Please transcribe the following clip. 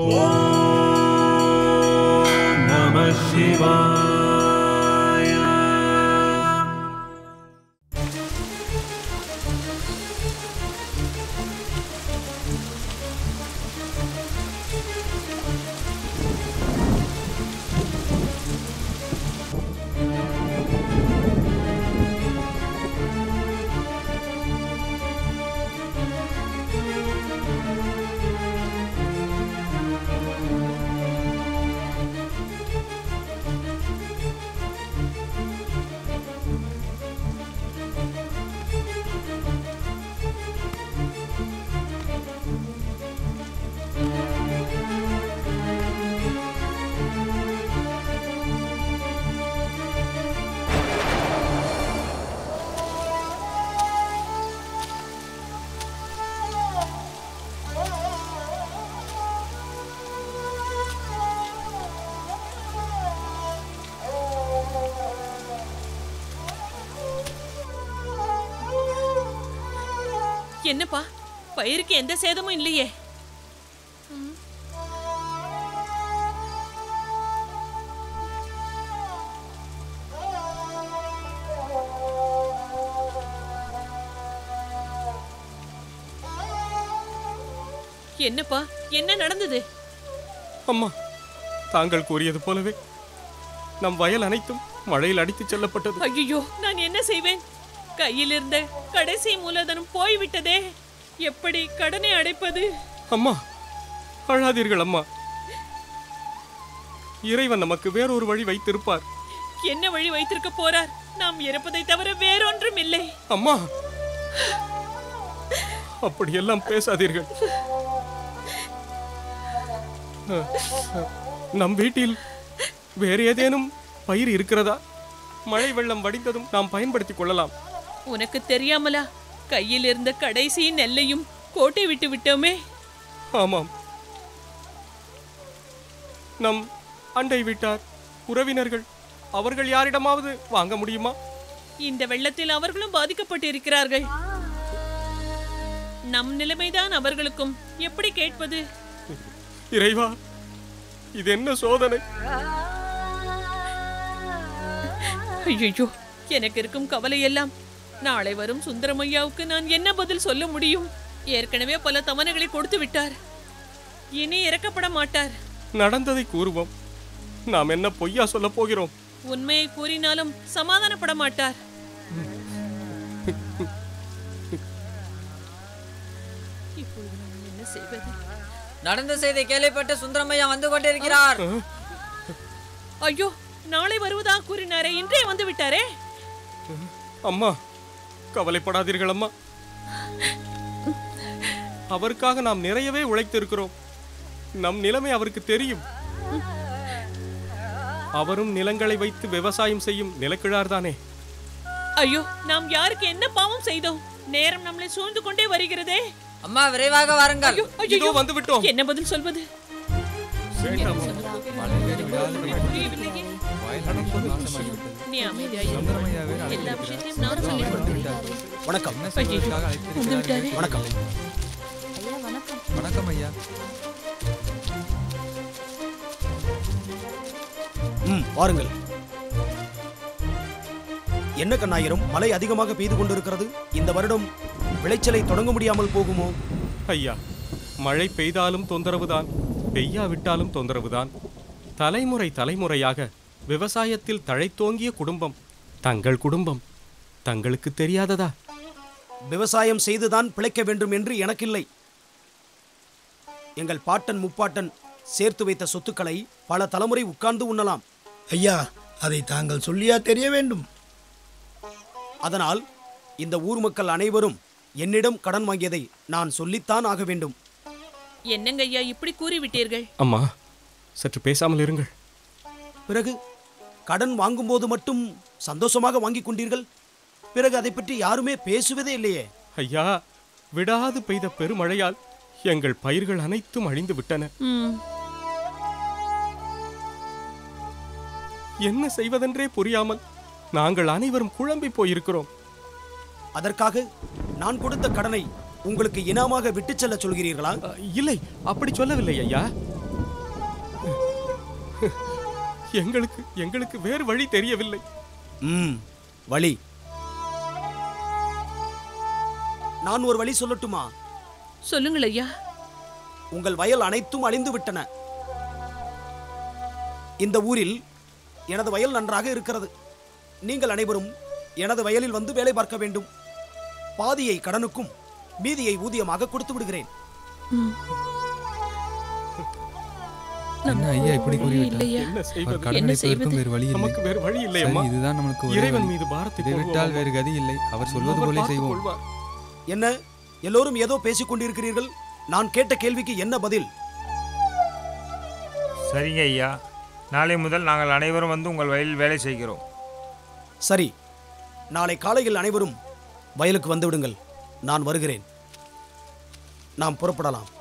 Namah Shivaya. என்னப்பா பயிருக்கு எந்த சேதமும் இல்லையே என்னப்பா என்ன நடந்தது அம்மா தாங்கள் கூறியது போலவே நம் வயல் அனைத்தும் மழையில் அடித்துச் செல்லப்பட்டது ஐயோ நான் என்ன செய்வேன் கையில் இருந்த கடைசி மூலதனம் போய்விட்டதே எப்படி கடனை அடைப்பது அம்மா அழாதீர்கள் அம்மா இறைவன் நமக்கு வேறொரு வழி வைத்திருப்பார் என்ன வழி வைத்திருக்க போறார் நாம் இறப்பதை தவிர வேறொன்றும் இல்லை அம்மா அப்படியெல்லாம் பேசாதீர்கள் அஹ், அஹ், நம் வீட்டில் வேறு ஏதேனும் பயிர் இருக்கிறதா மழை வெள்ளம் வடிந்ததும் நாம் பயன்படுத்திக் கொள்ளலாம் உனக்கு தெரியாமலா கையில் இருந்த கடைசி நெல்லையும் கோட்டை விட்டு விட்டோமே ஆமாம் நம் அண்டை வீட்டார் உறவினர்கள் அவர்கள் யாரிடமாவது வாங்க முடியுமா இந்த வெள்ளத்தில் அவர்களும் பாதிக்கப்பட்டிருக்கிறார்கள் நம் நிலைமைதான் அவர்களுக்கும் எப்படி கேட்பது இறைவா இது என்ன சோதனை ஐயோ எனக்கு இருக்கும் கவலை எல்லாம் நாளை வரும் சுந்தரமையாவுக்கு நான் என்ன பதில் சொல்ல முடியும் ஏற்கனவே பல தவணைகளை கொடுத்து விட்டார் இனி இறக்கப்பட மாட்டார் நடந்ததை கூறுவோம் நாம் என்ன பொய்யா சொல்ல போகிறோம் உண்மையை கூறினாலும் சமாதானப்பட மாட்டார் இப்பொழுது நாம் என்ன செய்வது நடந்த செய்தி கேள்விப்பட்டு சுந்தரமையா வந்து கொண்டிருக்கிறார் ஐயோ நாளை வருவதா கூறினாரே இன்றே வந்து விட்டாரே அம்மா கவலைப்படாதீர்கள் அம்மா அவருக்காக நாம் நிறையவே உழைத்திருக்கிறோம் நம் நிலைமை அவருக்கு தெரியும் அவரும் நிலங்களை வைத்து விவசாயம் செய்யும் நிலக்கிழார் தானே ஐயோ நாம் யாருக்கு என்ன பாவம் செய்தோம் நேரம் நம்மளை சூழ்ந்து கொண்டே வருகிறதே அம்மா விரைவாக வாருங்கள் ஐயோ, இதோ ஐயோ, வந்து விட்டோம் என்ன பதில் சொல்வது நீ அமைதியாயிரு. எல்லா விஷயத்தையும் நான் சொல்லிக் கொடுக்கிறேன். வணக்கம் ஐயோ, வந்து விட்டாரே. வணக்கம் வணக்கம் ஐயா ம் வாருங்கள் என்ன கண்ணாயிரம் மழை அதிகமாக பெய்து கொண்டிருக்கிறது இந்த வருடம் விளைச்சலை தொடங்க முடியாமல் போகுமோ ஐயா மழை பெய்தாலும் தொந்தரவுதான் பெய்யாவிட்டாலும் தொந்தரவுதான் தலைமுறை தலைமுறையாக விவசாயத்தில் தழைத்தோங்கிய குடும்பம் தங்கள் குடும்பம் தங்களுக்கு தெரியாததா விவசாயம் செய்துதான் பிழைக்க வேண்டும் என்று எனக்கில்லை எங்கள் பாட்டன் முப்பாட்டன் சேர்த்து வைத்த சொத்துக்களை பல தலைமுறை உட்கார்ந்து உண்ணலாம் ஐயா அதை தாங்கள் சொல்லியா தெரிய வேண்டும் அதனால் இந்த ஊர் மக்கள் அனைவரும் என்னிடம் கடன் வாங்கியதை நான் சொல்லித்தான் ஆக வேண்டும் என்னங்க ஐயா இப்படி கூறிவிட்டீர்கள் அம்மா சற்று பேசாமல் இருங்கள் பிறகு கடன் வாங்கும்போது மட்டும் சந்தோஷமாக வாங்கிக் கொண்டீர்கள் பிறகு அதை பற்றி யாருமே பேசுவதே இல்லையே ஐயா விடாது பெய்த பெருமழையால் எங்கள் பயிர்கள் அனைத்தும் அழிந்து விட்டன ம், என்ன செய்வதென்றே புரியாமல் நாங்கள் அனைவரும் குழம்பி போயிருக்கிறோம் அதற்காக நான் கொடுத்த கடனை உங்களுக்கு இனாமாக விட்டுச் செல்ல சொல்கிறீர்களா அ, இல்லை அப்படி சொல்லவில்லை ஐயா எங்களுக்கு எங்களுக்கு வேறு வழி தெரியவில்லை ம் வழி நான் ஒரு வழி சொல்லட்டுமா சொல்லுங்கள் ஐயா உங்கள் வயல் அனைத்தும் அழிந்து விட்டன இந்த ஊரில் எனது வயல் நன்றாக இருக்கிறது நீங்கள் அனைவரும் எனது வயலில் வந்து வேலை பார்க்க வேண்டும் பாதியை கடனுக்கும் மீதியை ஊதியமாக கொடுத்து விடுகிறேன் என்ன ஐயா இப்படி கூறிவிட்டார் இல்லையா என்ன அவர் செய்வது கடன் என்ன அடைப்பதற்கும் செய்வது? வேறு வழி இல்லை நமக்கு வேறு வழி இல்லை சரி, அம்மா இதுதான் நமக்கு ஒரே இறைவன் வழி. மீது பாரத்தை இதை போடுவோம் விட்டால் அம்மா. வேறு கதி இல்லை அவர் சொல்வது அவர் போலே பார்த்துக் செய்வோம் கொள்வார். என்ன எல்லோரும் ஏதோ பேசிக் கொண்டிருக்கிறீர்கள் நான் கேட்ட கேள்விக்கு என்ன பதில் சரிங்க ஐயா நாளை முதல் நாங்கள் அனைவரும் வந்து உங்கள் வயலில் வேலை செய்கிறோம் சரி நாளை காலையில் அனைவரும் வயலுக்கு வந்து விடுங்கள் நான் வருகிறேன் நாம் புறப்படலாம்